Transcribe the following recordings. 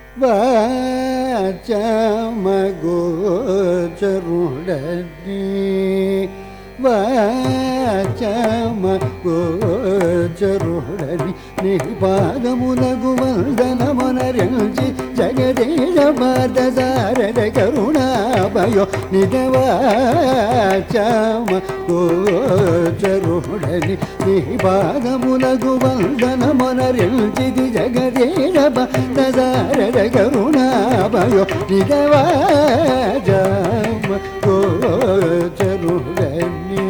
వాచమగోచరుడని వాచమగోచరుడని నీ పాదములకు వందనమునరించి జగదేశ పాదసారద కరుణాభయో నిజవాచమ గోచరుడని నీ పాదములకు వందనమునరించి జగదేశ పాదసారద కరుణాభయో నిజవాచమ గోచరుడని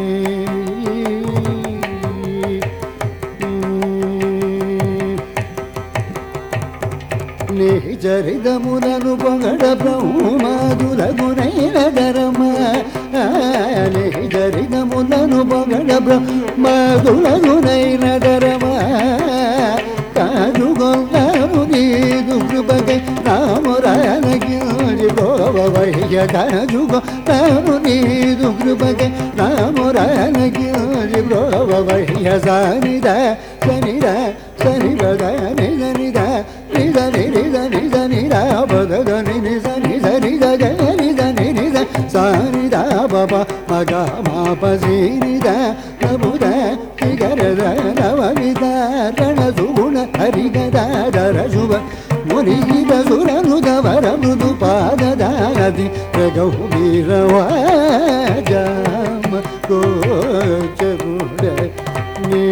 నీ చరితములను పొగడ బ్రహ్మాదుల గురైన ధరమ నీ చరితములను పొగడ బ్రహ్మాదుల గురైన ధరమ కాదుగొల్లాము నీదు కృపకై రామురాలకి గోవయ్య కాదుగొల్లాము నీదు కృపకై రామురాలకి గోవయ్య సానిద సనిద సనిద నిద నిద నిద నిద నిద నిద పద నిద నిద నిద నిద నిద సానిద బబ మగ మాప శ్రీనిద నముద నిగరద నవవిద రణ సుగుణ హరిగదాధర శుభ మునిగిద సురనుద వర మృదు పాదదానది రఘువీరవాజామ గోచరుడ నీ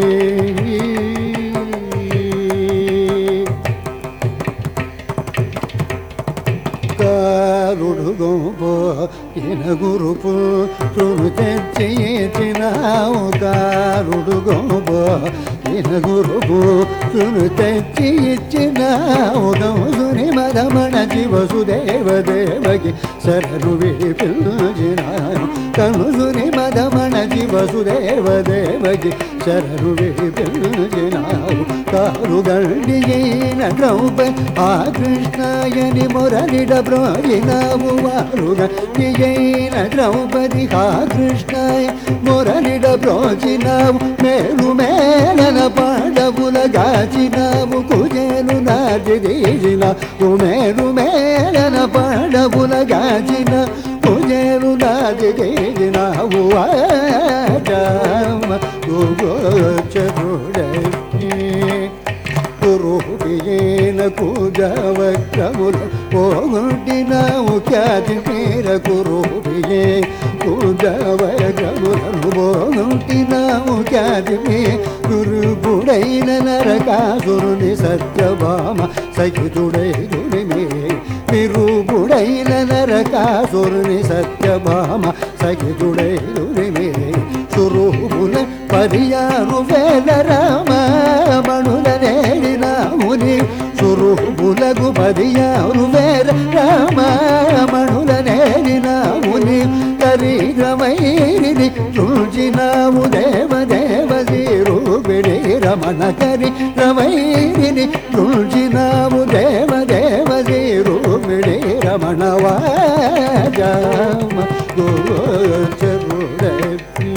కారుడు గోపో ఇన గురుపు తును తెచ్చినావు కారుడు గోపో ఇన గురుపు తును తెచ్చి ఇచ్చినావు గౌసుని మదమణ శివసుదేవ దేవకి శరణు విడిపిల్చినాను కనుసుని మదమణ శివసుదేవ దేవకి శరణు విడిపిల్చినావు కారు గండియైన ద్రౌపది ఆ కృష్ణాయని మొరలిడ బ్రోజినావు వారు గండియైన ద్రౌపది ఆ కృష్ణాయ మొరలిడ బ్రోజినావు మేలు మేలన పాడవుల గాచినావు కుజేలు నాటి దీజినావు మేలు మేలన పాడవుల గాచిన కుజేలు నాటి దీజినావు ఆజామ గోచరుడీ కురుపియేన కూజవక్రముల పోగొట్టినావు ఖ్యాతి పేర కురుపియే కూజవక్రములను పోగొట్టినావు ఖ్యాతి పే గురుగుడైన నరకాసురుని సత్యభామ సహితుడై దుడిమే విరుగుడైన నరకాసురుని సత్యభామ సహితుడై దుడిమే సురూపుల పరియారు వేల రామణుల నేడిన ముని సురూపులకు పరియారు వేల రామణుల నేడిన ముని కరీరమైని రుచినాము దేవ దేవ రూపిణి రమణ కరి రమైని రుచినాము దేవ దేవ రూపిణి రమణ వాజామ గోచరుడీ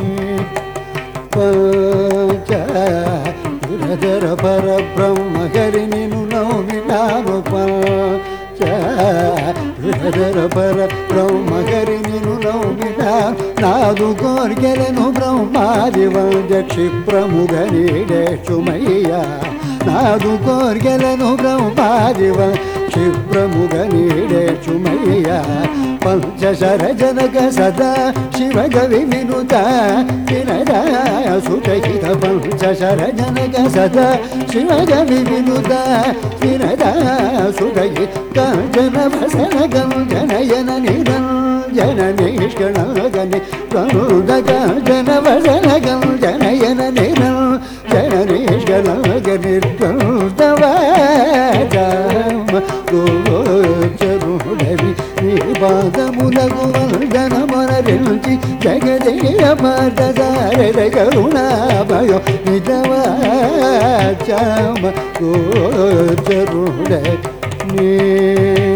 పంచర పర బ్రహ్మ హరి నిను నౌమినాము పంచర పర బ్రహ్మ హరి నిను నౌమినా నాదు కోర్కెలను బ్రహ్మాది వంజ క్షిప్రముగ నీడే సుమయ్య నాదు కోర్కెలను బ్రహ్మాది క్షిప్రముగ నీడే సుమయ్య పంచశర జనక సదా శివగవి వినుత వినద సుఖహిత పంచశర జనక సదా శివగవి వినుత వినద సుఖహి కాంచన వసన గంజనయన నిరంజన నిష్కణగని ప్రముద కాంచన వసన గంజనయన నిరంజన నిష్కణగని నిర్గంతవాజామ గోచరుడవి నీ పాదములకు వందనమరించి జగదేయ పాదదారద కరుణాభయో నిజవాచామ గోచరుడ నీ